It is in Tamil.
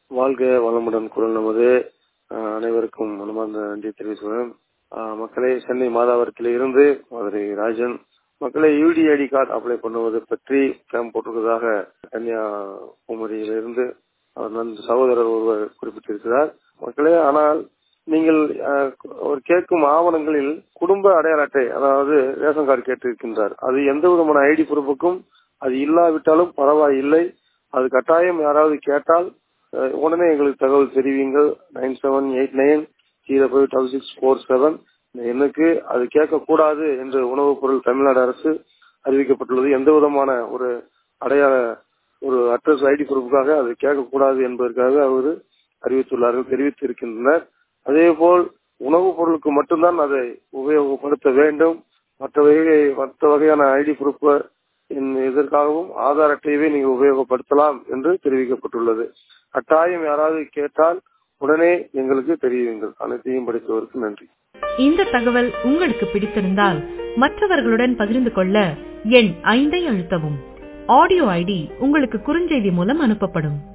வாழ்க வளமுடன் குரல் நமது அஹ், அனைவருக்கும் மனமார்ந்த நன்றி தெரிவிக்கிறேன் அஹ், மக்களே சென்னை மாதாவரத்தில் இருந்து மதுரை ராஜன் மக்களை யூடிஐடி கார்டு அப்ளை பண்ணுவது பற்றி கேம்ப் போட்டிருக்கிறதாக கன்னியாகுமரியிலிருந்து அவர் நன் சகோதரர் ஒருவர் குறிப்பிட்டிருக்கிறார் மக்களே ஆனால் நீங்கள் அஹ், அவர் கேட்கும் ஆவணங்களில் குடும்ப அடையாள அட்டை அதாவது ரேஷன் கார்டு கேட்டிருக்கின்றார் அது எந்த விதமான ஐடி ப்ரூஃபுக்கும் அது இல்லாவிட்டாலும் பரவாயில்லை அது கட்டாயம் யாராவது கேட்டால் அஹ், உடனே எங்களுக்கு தகவல் தெரிவிங்கள் nine seven eight nine zero five double six four seven எண்ணுக்கு அது கேட்கக்கூடாது என்று உணவுப் பொருள் தமிழ்நாடு அரசு அறிவிக்கப்பட்டுள்ளது எந்த விதமான ஒரு அடையாள ஒரு அட்ரஸ் ஐடி ப்ரூஃபுக்காக அது கேட்கக்கூடாது என்பதற்காக அவர் அறிவித்துள்ளார்கள் தெரிவித்திருக்கின்றனர் அதே போல் உணவுப் பொருளுக்கு மட்டும்தான் அதை உபயோகப்படுத்த வேண்டும் மற்ற வகை மற்ற வகையான ஐடி ப்ரூஃப் இதற்காகவும் ஆதார் அட்டையவே நீங்கள் உபயோகப்படுத்தலாம் என்று தெரிவிக்கப்பட்டுள்ளது கட்டாயம் யாராவது கேட்டால் உடனே எங்களுக்கு தெரிவியுங்கள் அனைத்தையும் படித்தவருக்கு நன்றி இந்த தகவல் உங்களுக்கு பிடித்திருந்தால் மற்றவர்களுடன் பகிர்ந்து கொள்ள எண் ஐந்தை அழுத்தவும் ஆடியோ ஐடி உங்களுக்கு குறுஞ்செய்தி மூலம் அனுப்பப்படும்